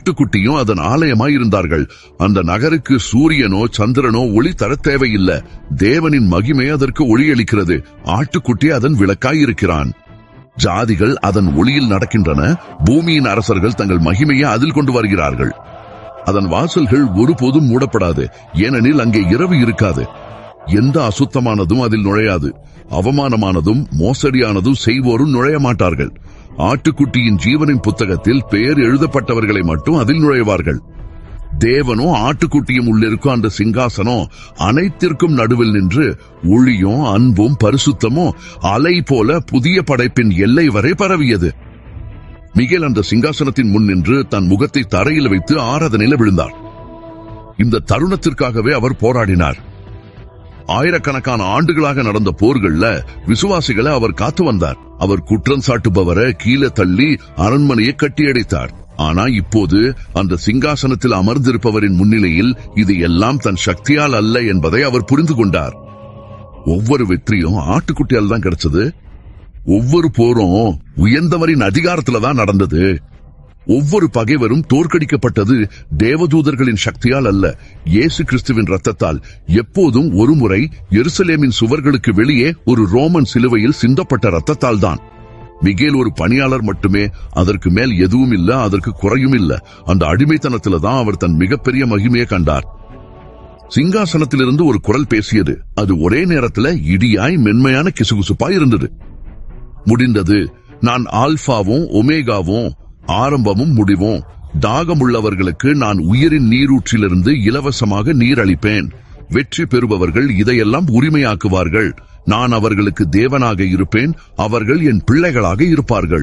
ஆட்டுக்குட்டியும் அதன் ஆலயமாய் இருந்தார்கள் அந்த நகருக்கு சூரியனோ சந்திரனோ ஒளி தரத் தேவையில்லை தேவனின் மகிமை அதற்கு ஒளியளிக்கிறது ஆட்டுக்குட்டி அதன் விளக்காய் இருக்கிறான் ஜாதிகள் அதன் ஒளியில் நடக்கின்றன பூமியின் அரசர்கள் தங்கள் மகிமையை அதில் கொண்டு வருகிறார்கள் அதன் வாசல்கள் ஒருபோதும் மூடப்படாது ஏனெனில் அங்கே இரவு இருக்காது எந்த அசுத்தமானதும் அதில் நுழையாது அவமானமானதும் மோசடியானதும் செய்வோரும் நுழைய மாட்டார்கள் ஆட்டுக்குட்டியின் ஜீவனின் புத்தகத்தில் பெயர் எழுதப்பட்டவர்களை மட்டும் அதில் நுழைவார்கள் தேவனோ ஆட்டுக்குட்டியும் உள்ளிருக்கும் அந்த சிங்காசனம் அனைத்திற்கும் நடுவில் நின்று ஒளியும் அன்பும் பரிசுத்தமும் அலை போல புதிய படைப்பின் எல்லை வரை பரவியது மிகேல் அந்த சிங்காசனத்தின் முன் நின்று தன் முகத்தை தரையில் வைத்து ஆராதனையில் விழுந்தார் இந்த தருணத்திற்காகவே அவர் போராடினார் ஆயிரக்கணக்கான ஆண்டுகளாக நடந்த போர்கள்ல விசுவாசிகளை அவர் காத்து வந்தார் அவர் குற்றம் சாட்டுபவரை கீழே தள்ளி அரண்மனையை கட்டியடைத்தார் ஆனா இப்போது அந்த சிங்காசனத்தில் அமர்ந்திருப்பவரின் முன்னிலையில் இது எல்லாம் தன் சக்தியால் அல்ல என்பதை அவர் புரிந்து கொண்டார் ஒவ்வொரு வெற்றியும் ஆட்டுக்குட்டியால் தான் கிடைச்சது ஒவ்வொரு போரும் உயர்ந்தவரின் அதிகாரத்துல தான் நடந்தது ஒவ்வொரு பகைவரும் தோற்கடிக்கப்பட்டது தேவதூதர்களின் சக்தியால் அல்ல இயேசு கிறிஸ்துவின் ரத்தத்தால் எப்போதும் ஒருமுறை எருசலேமின் சுவர்களுக்கு வெளியே ஒரு ரோமன் சிலுவையில் சிந்தப்பட்ட ரத்தத்தால் தான் மிகேல் ஒரு பணியாளர் மட்டுமே அதற்கு மேல் எதுவும் இல்ல அதற்கு குறையும் இல்ல அந்த அடிமைத்தனத்துல தான் அவர் தன் மிகப்பெரிய மகிமையை கண்டார் சிங்காசனத்திலிருந்து ஒரு குரல் பேசியது அது ஒரே நேரத்துல இடியாய் மென்மையான கிசுகுசுப்பாய் இருந்தது முடிந்தது நான் ஆல்பாவும் ஒமேகாவும் ஆரம்பமும் முடிவும் தாகமுள்ளவர்களுக்கு நான் உயிரின் நீரூற்றிலிருந்து இலவசமாக நீர் அளிப்பேன் வெற்றி பெறுபவர்கள் இதையெல்லாம் உரிமையாக்குவார்கள் நான் அவர்களுக்கு தேவனாக இருப்பேன் அவர்கள் என் பிள்ளைகளாக இருப்பார்கள்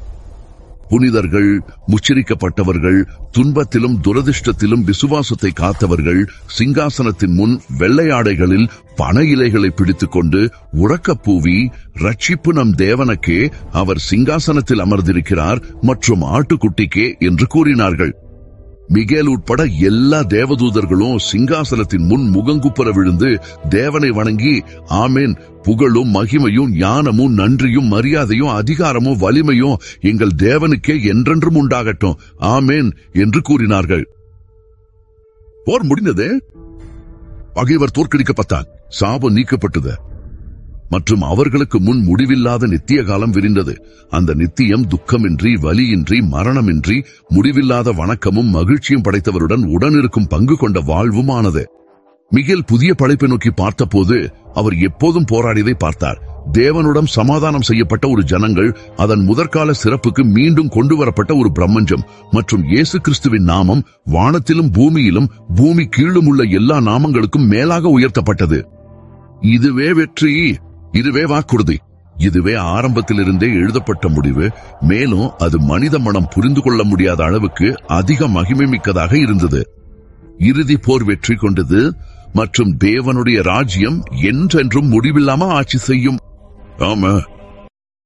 புனிதர்கள் முச்சரிக்கப்பட்டவர்கள் துன்பத்திலும் துரதிர்ஷ்டத்திலும் விசுவாசத்தை காத்தவர்கள் சிங்காசனத்தின் முன் வெள்ளையாடைகளில் பண இலைகளை பிடித்துக் கொண்டு உறக்கப்பூவி ரட்சிப்பு நம் தேவனுக்கே அவர் சிங்காசனத்தில் அமர்ந்திருக்கிறார் மற்றும் ஆட்டுக்குட்டிக்கே என்று கூறினார்கள் மிகேல் உட்பட எல்லா தேவதூதர்களும் சிங்காசனத்தின் முன் முகங்குப்புற விழுந்து தேவனை வணங்கி ஆமேன் புகழும் மகிமையும் ஞானமும் நன்றியும் மரியாதையும் அதிகாரமும் வலிமையும் எங்கள் தேவனுக்கே என்றென்றும் உண்டாகட்டும் ஆமேன் என்று கூறினார்கள் போர் முடிந்தது பகைவர் தோற்கடிக்கப்பட்டார் சாபம் நீக்கப்பட்டது மற்றும் அவர்களுக்கு முன் முடிவில்லாத நித்திய காலம் விரிந்தது அந்த நித்தியம் துக்கமின்றி வலியின்றி மரணமின்றி முடிவில்லாத வணக்கமும் மகிழ்ச்சியும் படைத்தவருடன் உடனிருக்கும் பங்கு கொண்ட வாழ்வும் ஆனது மிகேல் புதிய படைப்பை நோக்கி பார்த்தபோது அவர் எப்போதும் போராடியதை பார்த்தார் தேவனுடன் சமாதானம் செய்யப்பட்ட ஒரு ஜனங்கள் அதன் முதற்கால சிறப்புக்கு மீண்டும் கொண்டு வரப்பட்ட ஒரு பிரம்மஞ்சம் மற்றும் இயேசு கிறிஸ்துவின் நாமம் வானத்திலும் பூமியிலும் பூமி கீழும் உள்ள எல்லா நாமங்களுக்கும் மேலாக உயர்த்தப்பட்டது இதுவே வெற்றி இதுவே வாக்குறுதி இதுவே ஆரம்பத்திலிருந்தே எழுதப்பட்ட முடிவு மேலும் அது மனித மனம் புரிந்து கொள்ள முடியாத அளவுக்கு அதிக மகிமை மிக்கதாக இருந்தது இறுதி போர் வெற்றி கொண்டது மற்றும் தேவனுடைய ராஜ்யம் என்றென்றும் முடிவில்லாம ஆட்சி செய்யும் ஆமா